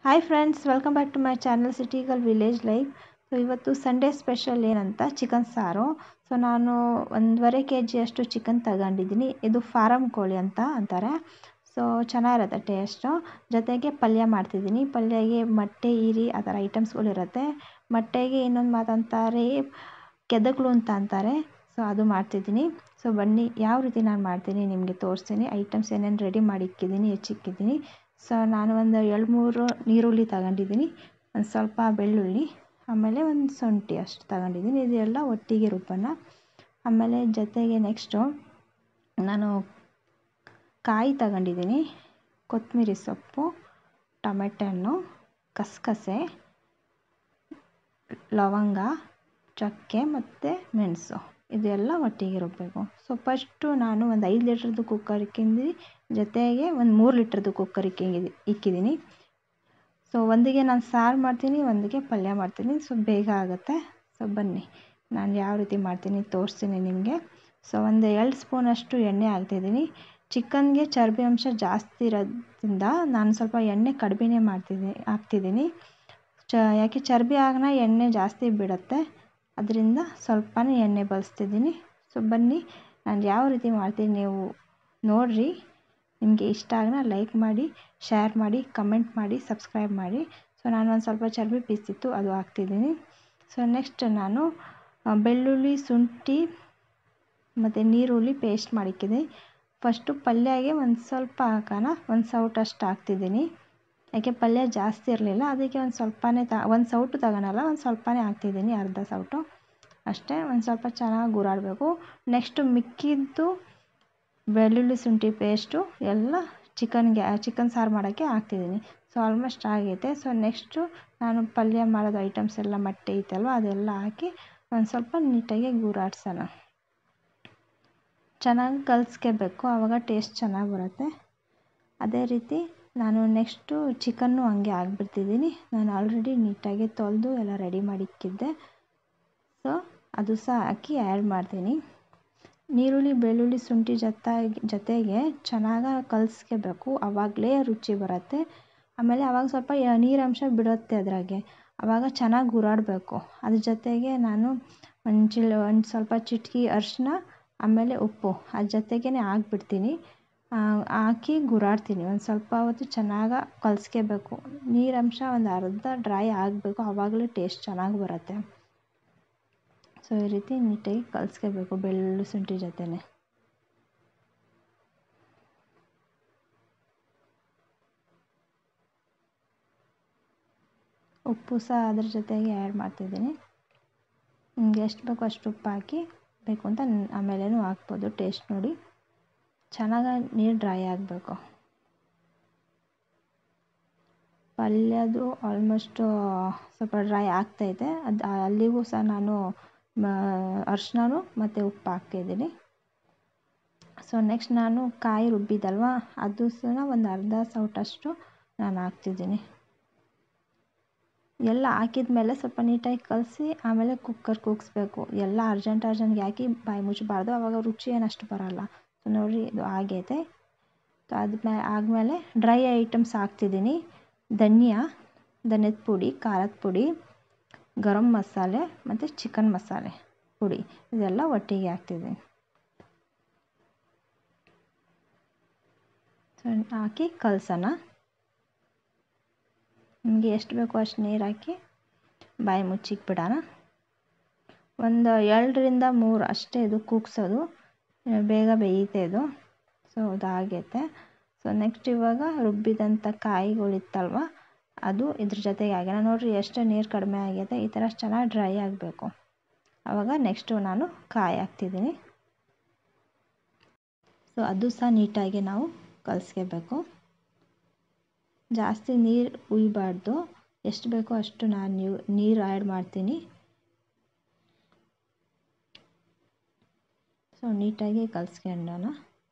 hi friends welcome back to my channel city girl village life so ಇವತ್ತು Sunday special ಏನಂತ chicken ಸಾರು so ನಾನು ಒಂದೂವರೆ ಕೆ ಜಿಯಷ್ಟು ಚಿಕನ್ ತಗೊಂಡಿದ್ದೀನಿ ಇದು ಫಾರಮ್ ಕೋಳಿ ಅಂತ ಅಂತಾರೆ ಸೊ ಚೆನ್ನಾಗಿರುತ್ತೆ ಟೇಸ್ಟು ಜೊತೆಗೆ ಪಲ್ಯ ಮಾಡ್ತಿದ್ದೀನಿ ಪಲ್ಯಗೆ ಮೊಟ್ಟೆ ಈರಿ ಆ ಥರ ಐಟಮ್ಸ್ಗಳಿರುತ್ತೆ ಮೊಟ್ಟೆಗೆ ಇನ್ನೊಂದು ಮಾತಂತಾರೆ ಕೆದಕಲು ಅಂತ ಅಂತಾರೆ ಸೊ ಅದು ಮಾಡ್ತಿದ್ದೀನಿ ಸೊ ಬನ್ನಿ ಯಾವ ರೀತಿ ನಾನು ಮಾಡ್ತೀನಿ ನಿಮಗೆ ತೋರಿಸ್ತೀನಿ ಐಟಮ್ಸ್ ಏನೇನು ರೆಡಿ ಮಾಡಿ ಇಕ್ಕಿದ್ದೀನಿ ಹೆಚ್ಚಿಕ್ಕಿದ್ದೀನಿ ಸೊ ನಾನು ಒಂದು ಎರಡು ಮೂರು ನೀರುಳ್ಳಿ ತಗೊಂಡಿದ್ದೀನಿ ಒಂದು ಸ್ವಲ್ಪ ಬೆಳ್ಳುಳ್ಳಿ ಆಮೇಲೆ ಒಂದು ಶುಂಠಿ ಅಷ್ಟು ತಗೊಂಡಿದ್ದೀನಿ ಇದೆಲ್ಲ ಒಟ್ಟಿಗೆ ರುಬ್ಬೋಣ ಆಮೇಲೆ ಜೊತೆಗೆ ನೆಕ್ಸ್ಟು ನಾನು ಕಾಯಿ ತಗೊಂಡಿದ್ದೀನಿ ಕೊತ್ತಂಬರಿ ಸೊಪ್ಪು ಟೊಮೆಟೊ ಹಣ್ಣು ಗಸಗಸೆ ಲವಂಗ ಚಕ್ಕೆ ಮತ್ತು ಮೆಣಸು ಇದೆಲ್ಲ ಒಟ್ಟಿಗೆ ರುಬ್ಬಬೇಕು ಸೊ ಫಸ್ಟು ನಾನು ಒಂದು ಐದು ಲೀಟ್ರದ್ದು ಕುಕ್ಕರ್ ಇಕ್ಕಿದ್ದೀನಿ ಜೊತೆಗೆ ಒಂದು ಮೂರು ಲೀಟ್ರದ್ದು ಕುಕ್ಕರ್ ಇಕ್ಕಿಂಗಿ ಇಕ್ಕಿದ್ದೀನಿ ಸೊ ಒಂದಿಗೆ ನಾನು ಸಾರು ಮಾಡ್ತೀನಿ ಒಂದಿಗೆ ಪಲ್ಯ ಮಾಡ್ತೀನಿ ಸೊ ಬೇಗ ಆಗುತ್ತೆ ಸೊ ಬನ್ನಿ ನಾನು ಯಾವ ರೀತಿ ಮಾಡ್ತೀನಿ ತೋರಿಸ್ತೀನಿ ನಿಮಗೆ ಸೊ ಒಂದು ಎರಡು ಸ್ಪೂನಷ್ಟು ಎಣ್ಣೆ ಹಾಕ್ತಿದ್ದೀನಿ ಚಿಕನ್ಗೆ ಚರ್ಬಿ ಅಂಶ ಜಾಸ್ತಿ ಇರೋದ್ರಿಂದ ನಾನು ಸ್ವಲ್ಪ ಎಣ್ಣೆ ಕಡಿಮೆನೇ ಮಾಡ್ತಿದ್ದೀನಿ ಹಾಕ್ತಿದ್ದೀನಿ ಚ ಯಾಕೆ ಚರ್ಬಿ ಆಗನ ಎಣ್ಣೆ ಜಾಸ್ತಿ ಬಿಡುತ್ತೆ ಅದರಿಂದ ಸ್ವಲ್ಪನೇ ಎಣ್ಣೆ ಬಳಸ್ತಿದ್ದೀನಿ ಸೊ ಬನ್ನಿ ನಾನು ಯಾವ ರೀತಿ ಮಾಡ್ತೀನಿ ನೀವು ನೋಡಿರಿ ನಿಮಗೆ ಇಷ್ಟ ಆಗನ ಲೈಕ್ ಮಾಡಿ ಶೇರ್ ಮಾಡಿ ಕಮೆಂಟ್ ಮಾಡಿ ಸಬ್ಸ್ಕ್ರೈಬ್ ಮಾಡಿ ಸೊ ನಾನು ಒಂದು ಸ್ವಲ್ಪ ಚರ್ಬಿ ಪೀಸಿತ್ತು ಅದು ಹಾಕ್ತಿದ್ದೀನಿ ಸೊ ನೆಕ್ಸ್ಟ್ ನಾನು ಬೆಳ್ಳುಳ್ಳಿ ಶುಂಠಿ ಮತ್ತು ನೀರುಳ್ಳಿ ಪೇಸ್ಟ್ ಮಾಡಿಕ್ಕಿದ್ದೀನಿ ಫಸ್ಟು ಪಲ್ಯಗೆ ಒಂದು ಸ್ವಲ್ಪ ಹಾಕೋಣ ಒಂದು ಸೌಟಷ್ಟು ಹಾಕ್ತಿದ್ದೀನಿ ಯಾಕೆ ಪಲ್ಯ ಜಾಸ್ತಿ ಇರಲಿಲ್ಲ ಅದಕ್ಕೆ ಒಂದು ಸ್ವಲ್ಪನೇ ತ ಒಂದು ಸೌಟು ತಗೊಳಲ್ಲ ಒಂದು ಸ್ವಲ್ಪನೇ ಹಾಕ್ತಿದ್ದೀನಿ ಅರ್ಧ ಸೌಟು ಅಷ್ಟೇ ಒಂದು ಸ್ವಲ್ಪ ಚೆನ್ನಾಗಿ ಗುರಾಡಬೇಕು ನೆಕ್ಸ್ಟು ಮಿಕ್ಕಿದ್ದು ಬೆಳ್ಳುಳ್ಳಿ ಶುಂಠಿ ಪೇಸ್ಟು ಎಲ್ಲ ಚಿಕನ್ಗೆ ಚಿಕನ್ ಸಾರು ಮಾಡೋಕ್ಕೆ ಹಾಕ್ತಿದ್ದೀನಿ ಸೊ ಆಲ್ಮೋಸ್ಟ್ ಆಗೈತೆ ಸೊ ನೆಕ್ಸ್ಟು ನಾನು ಪಲ್ಯ ಮಾಡೋದು ಐಟಮ್ಸ್ ಎಲ್ಲ ಮೊಟ್ಟೆ ಐತಲ್ವ ಅದೆಲ್ಲ ಹಾಕಿ ಒಂದು ಸ್ವಲ್ಪ ನೀಟಾಗಿ ಗುರಾಡ್ಸೋಣ ಚೆನ್ನಾಗಿ ಕಲಿಸ್ಕೋಬೇಕು ಆವಾಗ ಟೇಸ್ಟ್ ಚೆನ್ನಾಗಿ ಬರುತ್ತೆ ಅದೇ ರೀತಿ ನಾನು ನೆಕ್ಸ್ಟು ಚಿಕನ್ನು ಹಂಗೆ ಹಾಕ್ಬಿಡ್ತಿದ್ದೀನಿ ನಾನು ಆಲ್ರೆಡಿ ನೀಟಾಗಿ ತೊಳೆದು ಎಲ್ಲ ರೆಡಿ ಮಾಡಿ ಇಕ್ಕಿದ್ದೆ ಸೊ ಅದು ಸಹ ಹಾಕಿ ಆ್ಯಡ್ ಮಾಡ್ತೀನಿ ನೀರುಳ್ಳಿ ಬೆಳ್ಳುಳ್ಳಿ ಶುಂಠಿ ಜೊತೆಗೆ ಜೊತೆಗೆ ಚೆನ್ನಾಗಿ ಕಲಿಸ್ಕೋಬೇಕು ಆವಾಗಲೇ ರುಚಿ ಬರುತ್ತೆ ಆಮೇಲೆ ಆವಾಗ ಸ್ವಲ್ಪ ನೀರಂಶ ಬಿಡುತ್ತೆ ಅದ್ರಾಗೆ ಆವಾಗ ಚೆನ್ನಾಗಿ ಗುರಾಡಬೇಕು ಅದ್ರ ಜೊತೆಗೆ ನಾನು ಒಂದು ಚಿಲ್ ಒಂದು ಸ್ವಲ್ಪ ಚಿಟಕಿ ಅರಿಶಿನ ಆಮೇಲೆ ಉಪ್ಪು ಅದ್ರ ಜೊತೆಗೇ ಹಾಕ್ಬಿಡ್ತೀನಿ ಹಾಕಿ ಗುರಾಡ್ತೀನಿ ಒಂದು ಸ್ವಲ್ಪ ಹೊತ್ತು ಚೆನ್ನಾಗಿ ಕಲಿಸ್ಕೋಬೇಕು ನೀರಂಶ ಒಂದು ಅರ್ಧ ಡ್ರೈ ಆಗಬೇಕು ಆವಾಗಲೇ ಟೇಸ್ಟ್ ಚೆನ್ನಾಗಿ ಬರುತ್ತೆ ಸೊ ಈ ರೀತಿ ನೀಟಾಗಿ ಕಲಿಸ್ಕೋಬೇಕು ಬೆಳ್ಳುಳ್ಳಿ ಶುಂಠಿ ಜೊತೆನೆ ಉಪ್ಪು ಸಹ ಅದ್ರ ಜೊತೆಗೆ ಆ್ಯಡ್ ಮಾಡ್ತಿದ್ದೀನಿ ನಿಮ್ಗೆ ಎಷ್ಟು ಬೇಕೋ ಅಷ್ಟು ಉಪ್ಪು ಹಾಕಿ ಬೇಕು ಅಂತ ಆಮೇಲೇನೂ ಹಾಕ್ಬೋದು ಟೇಸ್ಟ್ ನೋಡಿ ಚೆನ್ನಾಗಿ ನೀರು ಡ್ರೈ ಆಗಬೇಕು ಪಲ್ಯದು ಆಲ್ಮೋಸ್ಟು ಸ್ವಲ್ಪ ಡ್ರೈ ಆಗ್ತೈತೆ ಅದು ಅಲ್ಲಿಗೂ ಸಹ ನಾನು ಅರ್ಶಿನೂ ಮತ್ತು ಉಪ್ಪು ಹಾಕ್ತಿದ್ದೀನಿ ಸೊ ನೆಕ್ಸ್ಟ್ ನಾನು ಕಾಯಿ ರುಬ್ಬಿದಲ್ವ ಅದು ಸಹ ಒಂದು ಅರ್ಧ ಸೌಟಷ್ಟು ನಾನು ಹಾಕ್ತಿದ್ದೀನಿ ಎಲ್ಲ ಹಾಕಿದ ಮೇಲೆ ಸ್ವಲ್ಪ ನೀಟಾಗಿ ಕಲಸಿ ಆಮೇಲೆ ಕುಕ್ಕರ್ ಕೂಗಿಸ್ಬೇಕು ಎಲ್ಲ ಅರ್ಜೆಂಟ್ ಅರ್ಜೆಂಟ್ಗೆ ಹಾಕಿ ಬಾಯಿ ಮುಚ್ಚಬಾರ್ದು ಆವಾಗ ರುಚಿ ಏನು ಅಷ್ಟು ಬರೋಲ್ಲ ಸೊ ನೋಡಿರಿ ಇದು ಆಗೈತೆ ಸೊ ಅದ್ಮೇಲೆ ಆದಮೇಲೆ ಡ್ರೈ ಐಟಮ್ಸ್ ಹಾಕ್ತಿದ್ದೀನಿ ಧನಿಯಾ ಧನ್ಯದ ಪುಡಿ ಖಾರದ ಪುಡಿ ಗರಂ ಮಸಾಲೆ ಮತ್ತು ಚಿಕನ್ ಮಸಾಲೆ ಪುಡಿ ಇದೆಲ್ಲ ಒಟ್ಟಿಗೆ ಹಾಕ್ತಿದ್ದೀನಿ ಸೊ ಹಾಕಿ ಕಲಸೋಣ ನಿಮಗೆ ಎಷ್ಟು ಬೇಕೋ ಅಷ್ಟು ನೀರು ಹಾಕಿ ಬಾಯಿ ಮುಚ್ಚಿಕ್ಬಿಡೋಣ ಒಂದು ಎರಡರಿಂದ ಮೂರು ಅಷ್ಟೇ ಇದು ಕೂಗ್ಸೋದು ಬೇಗ ಬೇಯುತ್ತೆ ಇದು ಸೊ ಅದು ಆಗೈತೆ ಸೊ ನೆಕ್ಸ್ಟ್ ಇವಾಗ ರುಬ್ಬಿದಂಥ ಕಾಯಿಗಳಿತ್ತಲ್ವ ಅದು ಇದ್ರ ಜೊತೆಗೆ ಆಗ್ಯಾನ ನೋಡಿರಿ ಎಷ್ಟು ನೀರು ಕಡಿಮೆ ಆಗೈತೆ ಈ ಥರ ಚೆನ್ನಾಗಿ ಡ್ರೈ ಆಗಬೇಕು ಆವಾಗ ನೆಕ್ಸ್ಟು ನಾನು ಕಾಯಿ ಹಾಕ್ತಿದ್ದೀನಿ ಸೊ ಅದು ಸಹ ನೀಟಾಗಿ ನಾವು ಕಲಿಸ್ಕೋಬೇಕು ಜಾಸ್ತಿ ನೀರು ಉಯ್ಬಾರ್ದು ಎಷ್ಟು ಬೇಕೋ ಅಷ್ಟು ನಾನು ನೀವು ನೀರು ಆ್ಯಡ್ ಮಾಡ್ತೀನಿ ಸೊ ನೀಟಾಗಿ ಕಲಿಸ್ಕೊಂಡೋಣ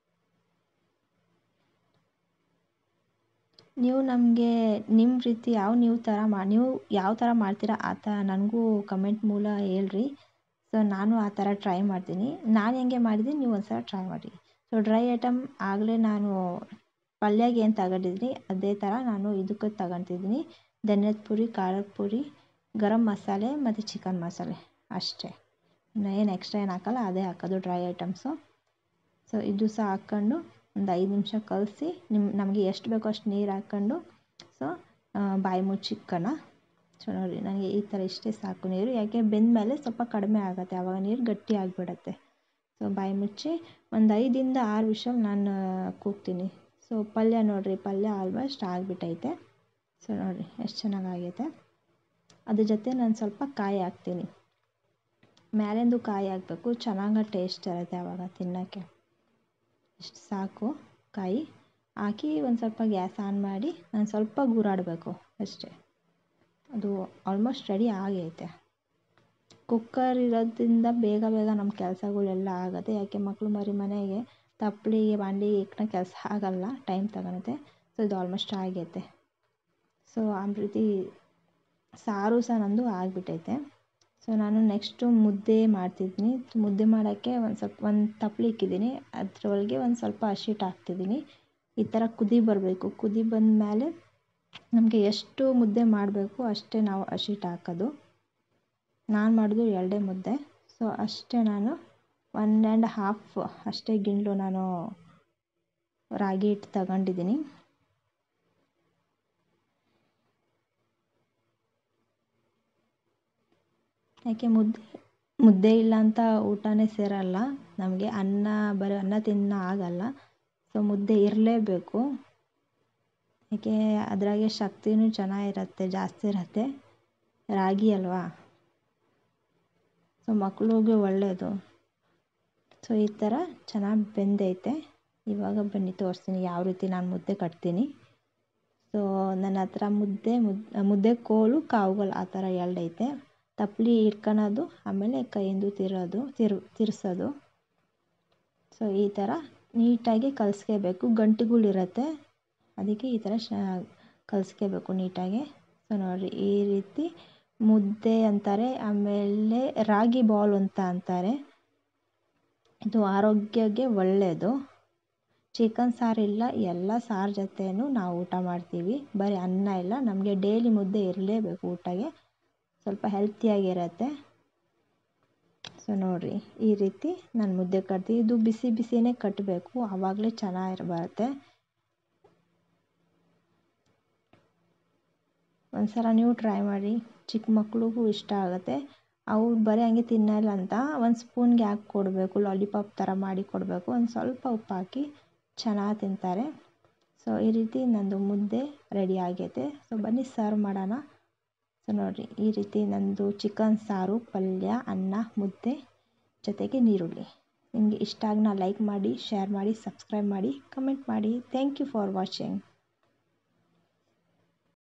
ನೀವು ನಮಗೆ ನಿಮ್ಮ ರೀತಿ ಯಾವ ನೀವು ಥರ ಮಾ ನೀವು ಯಾವ ಥರ ಮಾಡ್ತೀರಾ ಆ ಥರ ನನಗೂ ಕಮೆಂಟ್ ಮೂಲ ಹೇಳ್ರಿ ಸೊ ನಾನು ಆ ಥರ ಟ್ರೈ ಮಾಡ್ತೀನಿ ನಾನು ಹೆಂಗೆ ಮಾಡಿದ್ದೀನಿ ನೀವು ಒಂದು ಸಲ ಟ್ರೈ ಮಾಡಿ ಸೊ ಡ್ರೈ ಐಟಮ್ ಆಗಲೇ ನಾನು ಪಲ್ಯಗೆ ಏನು ತಗೊಂಡಿದ್ದೀನಿ ಅದೇ ಥರ ನಾನು ಇದಕ್ಕೆ ತಗೊತಿದ್ದೀನಿ ಧನಿಯಾದ ಪುಡಿ ಖಾರದ ಪುಡಿ ಗರಂ ಮಸಾಲೆ ಮತ್ತು ಚಿಕನ್ ಮಸಾಲೆ ಅಷ್ಟೇ ಏನು ಎಕ್ಸ್ಟ್ರಾ ಏನು ಹಾಕಲ್ಲ ಅದೇ ಹಾಕೋದು ಡ್ರೈ ಐಟಮ್ಸು ಸೊ ಇದು ಸಹ ಹಾಕ್ಕೊಂಡು ಒಂದು ಐದು ನಿಮಿಷ ಕಲಸಿ ನಿಮ್ಮ ನಮಗೆ ಎಷ್ಟು ಬೇಕೋ ಅಷ್ಟು ನೀರು ಹಾಕ್ಕೊಂಡು ಸೊ ಬಾಯಿ ಮುಚ್ಚಿಕ್ಕಣ ಸೊ ನೋಡಿ ನನಗೆ ಈ ಥರ ಇಷ್ಟೇ ಸಾಕು ನೀರು ಯಾಕೆ ಬೆಂದಮೇಲೆ ಸ್ವಲ್ಪ ಕಡಿಮೆ ಆಗುತ್ತೆ ಆವಾಗ ನೀರು ಗಟ್ಟಿ ಆಗಿಬಿಡತ್ತೆ ಸೊ ಬಾಯಿ ಮುಚ್ಚಿ ಒಂದು ಐದಿಂದ ಆರು ವಿಷಲ್ ನಾನು ಕೂಗ್ತೀನಿ ಸೊ ಪಲ್ಯ ನೋಡಿರಿ ಪಲ್ಯ ಆಲ್ಮೋಸ್ಟ್ ಆಗಿಬಿಟ್ಟೈತೆ ಸೊ ನೋಡಿರಿ ಎಷ್ಟು ಚೆನ್ನಾಗಾಗೈತೆ ಅದ್ರ ಜೊತೆ ನಾನು ಸ್ವಲ್ಪ ಕಾಯಿ ಹಾಕ್ತೀನಿ ಮೇಲಿಂದು ಕಾಯಿ ಹಾಕಬೇಕು ಚೆನ್ನಾಗಿ ಟೇಸ್ಟ್ ಇರುತ್ತೆ ಆವಾಗ ತಿನ್ನೋಕ್ಕೆ ಇಷ್ಟು ಸಾಕು ಕಾಯಿ ಹಾಕಿ ಒಂದು ಸ್ವಲ್ಪ ಗ್ಯಾಸ್ ಆನ್ ಮಾಡಿ ನಾನು ಸ್ವಲ್ಪ ಗೂರಾಡಬೇಕು ಅಷ್ಟೇ ಅದು ಆಲ್ಮೋಸ್ಟ್ ರೆಡಿ ಆಗೈತೆ ಕುಕ್ಕರ್ ಇರೋದ್ರಿಂದ ಬೇಗ ಬೇಗ ನಮ್ಮ ಕೆಲಸಗಳೆಲ್ಲ ಆಗುತ್ತೆ ಯಾಕೆ ಮಕ್ಕಳು ಮರಿ ಮನೆಗೆ ತಪ್ಪಲಿಗೆ ಬಾಂಡಿ ಇಕ್ಕನ ಕೆಲಸ ಆಗಲ್ಲ ಟೈಮ್ ತಗೊಳುತ್ತೆ ಸೊ ಇದು ಆಲ್ಮೋಸ್ಟ್ ಆಗೈತೆ ಸೊ ಆ ರೀತಿ ಸಾರು ಸಹ ನಂದು ಆಗಿಬಿಟ್ಟೈತೆ ಸೊ ನಾನು ನೆಕ್ಸ್ಟು ಮುದ್ದೆ ಮಾಡ್ತಿದ್ದೀನಿ ಮುದ್ದೆ ಮಾಡೋಕ್ಕೆ ಒಂದು ಸ್ವಲ್ಪ ಒಂದು ತಪ್ಪಲೆ ಇಕ್ಕಿದ್ದೀನಿ ಅದರೊಳಗೆ ಒಂದು ಸ್ವಲ್ಪ ಹಸಿಟ್ಟು ಹಾಕ್ತಿದ್ದೀನಿ ಈ ಥರ ಕುದಿ ಬರಬೇಕು ಕುದಿ ಬಂದ ಮೇಲೆ ನಮಗೆ ಎಷ್ಟು ಮುದ್ದೆ ಮಾಡಬೇಕು ಅಷ್ಟೇ ನಾವು ಹಸಿಟ್ಟು ಹಾಕೋದು ನಾನು ಮಾಡೋದು ಎರಡೇ ಮುದ್ದೆ ಸೊ ಅಷ್ಟೇ ನಾನು ಒನ್ ಆ್ಯಂಡ್ ಹಾಫ್ ಅಷ್ಟೇ ಗಿಂಡ್ಲು ನಾನು ರಾಗಿ ಹಿಟ್ಟು ತಗೊಂಡಿದ್ದೀನಿ ಯಾಕೆ ಮುದ್ದೆ ಮುದ್ದೆ ಇಲ್ಲ ಅಂತ ಊಟನೇ ಸೇರಲ್ಲ ನಮಗೆ ಅನ್ನ ಬರೀ ಅನ್ನ ತಿನ್ನೋ ಆಗಲ್ಲ ಸೊ ಮುದ್ದೆ ಇರಲೇಬೇಕು ಏಕೆ ಅದ್ರಾಗೆ ಶಕ್ತಿನೂ ಚೆನ್ನಾಗಿರುತ್ತೆ ಜಾಸ್ತಿ ಇರುತ್ತೆ ರಾಗಿ ಅಲ್ವಾ ಸೊ ಮಕ್ಳಿಗೆ ಒಳ್ಳೆಯದು ಸೊ ಈ ಥರ ಚೆನ್ನಾಗಿ ಬೆಂದೈತೆ ಇವಾಗ ಬನ್ನಿ ತೋರಿಸ್ತೀನಿ ಯಾವ ರೀತಿ ನಾನು ಮುದ್ದೆ ಕಟ್ತೀನಿ ಸೊ ನನ್ನ ಹತ್ರ ಮುದ್ದೆ ಮುದ್ದೆ ಮುದ್ದೆ ಕೋಲು ಕಾವುಗಳು ಆ ಥರ ಎರಡೈತೆ ತಪ್ಪಲಿ ಇಟ್ಕೊಳೋದು ಆಮೇಲೆ ಕೈಯಿಂದ ತಿರೋದು ತಿರು ತಿರ್ಸೋದು ಸೊ ಈ ಥರ ನೀಟಾಗಿ ಕಲಿಸ್ಕೋಬೇಕು ಗಂಟುಗಳಿರುತ್ತೆ ಅದಕ್ಕೆ ಈ ಥರ ಶ ಕಲಿಸ್ಕೋಬೇಕು ನೀಟಾಗಿ ಸೊ ನೋಡಿರಿ ಈ ರೀತಿ ಮುದ್ದೆ ಅಂತಾರೆ ಆಮೇಲೆ ರಾಗಿ ಬಾಲ್ ಅಂತ ಅಂತಾರೆ ಇದು ಆರೋಗ್ಯಕ್ಕೆ ಒಳ್ಳೆಯದು ಚಿಕನ್ ಸಾರು ಇಲ್ಲ ಎಲ್ಲ ಸಾರು ಜೊತೆನೂ ನಾವು ಊಟ ಮಾಡ್ತೀವಿ ಬರೀ ಅನ್ನ ಇಲ್ಲ ನಮಗೆ ಡೈಲಿ ಮುದ್ದೆ ಇರಲೇಬೇಕು ಊಟಗೆ ಸ್ವಲ್ಪ ಹೆಲ್ತಿಯಾಗಿರತ್ತೆ ಸೊ ನೋಡಿರಿ ಈ ರೀತಿ ನಾನು ಮುದ್ದೆ ಕಟ್ತೀನಿ ಇದು ಬಿಸಿ ಬಿಸಿನೇ ಕಟ್ಟಬೇಕು ಆವಾಗಲೇ ಚೆನ್ನಾಗಿ ಬರುತ್ತೆ ಒಂದ್ಸಲ ನೀವು ಟ್ರೈ ಮಾಡಿ ಚಿಕ್ಕ ಮಕ್ಳಿಗೂ ಇಷ್ಟ ಆಗುತ್ತೆ ಅವ್ರು ಬರೀ ಹಂಗೆ ತಿನ್ನಲ್ಲ ಅಂತ ಒಂದು ಸ್ಪೂನ್ಗೆ ಹಾಕಿ ಕೊಡಬೇಕು ಲಾಲಿಪಾಪ್ ಥರ ಮಾಡಿ ಕೊಡಬೇಕು ಒಂದು ಸ್ವಲ್ಪ ಉಪ್ಪು ಹಾಕಿ ಚೆನ್ನಾಗಿ ತಿಂತಾರೆ ಸೊ ಈ ರೀತಿ ನಂದು ಮುದ್ದೆ ರೆಡಿ ಆಗೈತೆ ಸೊ ಬನ್ನಿ ಸರ್ವ್ ಮಾಡೋಣ ಸೊ ನೋಡಿರಿ ಈ ರೀತಿ ನಂದು ಚಿಕನ್ ಸಾರು ಪಲ್ಯ ಅನ್ನ ಮುದ್ದೆ ಜೊತೆಗೆ ನೀರುಳ್ಳಿ ನಿಮಗೆ ಇಷ್ಟ ಆಗಿ ಲೈಕ್ ಮಾಡಿ ಶೇರ್ ಮಾಡಿ ಸಬ್ಸ್ಕ್ರೈಬ್ ಮಾಡಿ ಕಮೆಂಟ್ ಮಾಡಿ ಥ್ಯಾಂಕ್ ಯು ಫಾರ್ ವಾಚಿಂಗ್